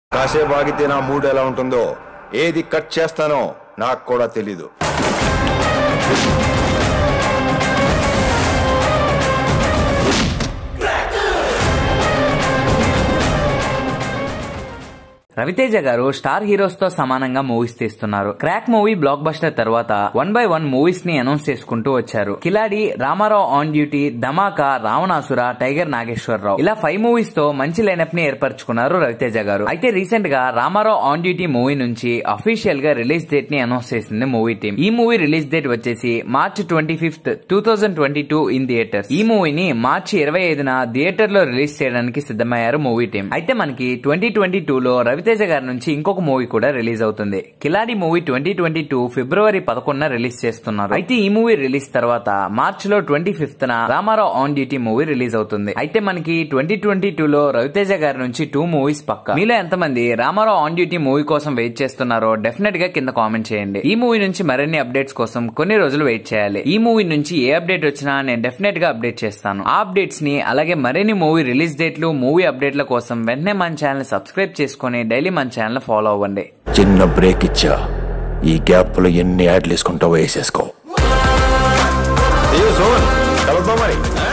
కాసేపు ఆగితే నా మూడ్ ఎలా ఉంటుందో ఏది కట్ చేస్తానో నాకు కూడా తెలీదు రవితేజ గారు స్టార్ హీరోస్ తో సమానంగా మూవీస్ తీస్తున్నారు క్రాక్ మూవీ బ్లాక్ బస్టర్ తర్వాత వన్ బై వన్ మూవీస్ ని అనౌన్స్ చేసుకుంటూ వచ్చారు Khiladi Ramarao on duty Dhamaka Ravanasura tiger Nageswara Rao ఇలా ఫైవ్ మూవీస్ తో మంచి లైనప్ ని ఏర్పరచుకున్నారు రవితేజ గారు అయితే రీసెంట్ గా రామారావు ఆన్ డ్యూటీ మూవీ నుంచి అఫీషియల్ గా రిలీజ్ డేట్ ని అనౌన్స్ చేసింది మూవీ టీం ఈ మూవీ రిలీజ్ డేట్ వచ్చేసి March twenty fifth two thousand twenty two in theatres ఈ మూవీని మార్చి ఇరవై ఐదున థియేటర్ లో రిలీజ్ చేయడానికి సిద్ధమయ్యారు మూవీ టీం అయితే మనకి ట్వంటీ ట్వంటీ టూ లో రవితేజ గారి నుంచి ఇంకొక మూవీ కూడా రిలీజ్ అవుతుంది Khiladi movie twenty twenty two ఫిబ్రవరి పదకొండున రిలీజ్ చేస్తున్నారు అయితే ఈ మూవీ రిలీజ్ తర్వాత మార్చ్ లో ట్వంటీ ఫిఫ్త్ న Ramarao on duty movie release అవుతుంది అయితే మనకి ట్వంటీ ట్వంటీ టూ లో రవితేజ గారి నుంచి టూ మూవీస్ పక్క మీలో ఎంతమంది రామారావు ఆన్ డ్యూటీ మూవీ కోసం వెయిట్ చేస్తున్నారో డెఫినెట్ గా కింద కామెంట్ చేయండి ఈ మూవీ నుంచి మరిన్ని అప్డేట్స్ కోసం కొన్ని రోజులు వెయిట్ చేయాలి ఈ మూవీ నుంచి ఏ అప్డేట్ వచ్చినా నేను డెఫినెట్ గా అప్డేట్ చేస్తాను ఆ అప్డేట్స్ ని అలాగే మరిన్ని మూవీ రిలీజ్ డేట్లు మూవీ అప్డేట్ల కోసం వెంటనే మన ఛానల్ సబ్స్క్రైబ్ చేసుకుని డైలీ మన ఛానల్ ఫాలో అవ్వండి చిన్న బ్రేక్ ఇచ్చా ఈ గ్యాప్ లో ఎన్ని యాడ్లు వేసుకుంటావో వేసేసుకో కలుద్దాం మరి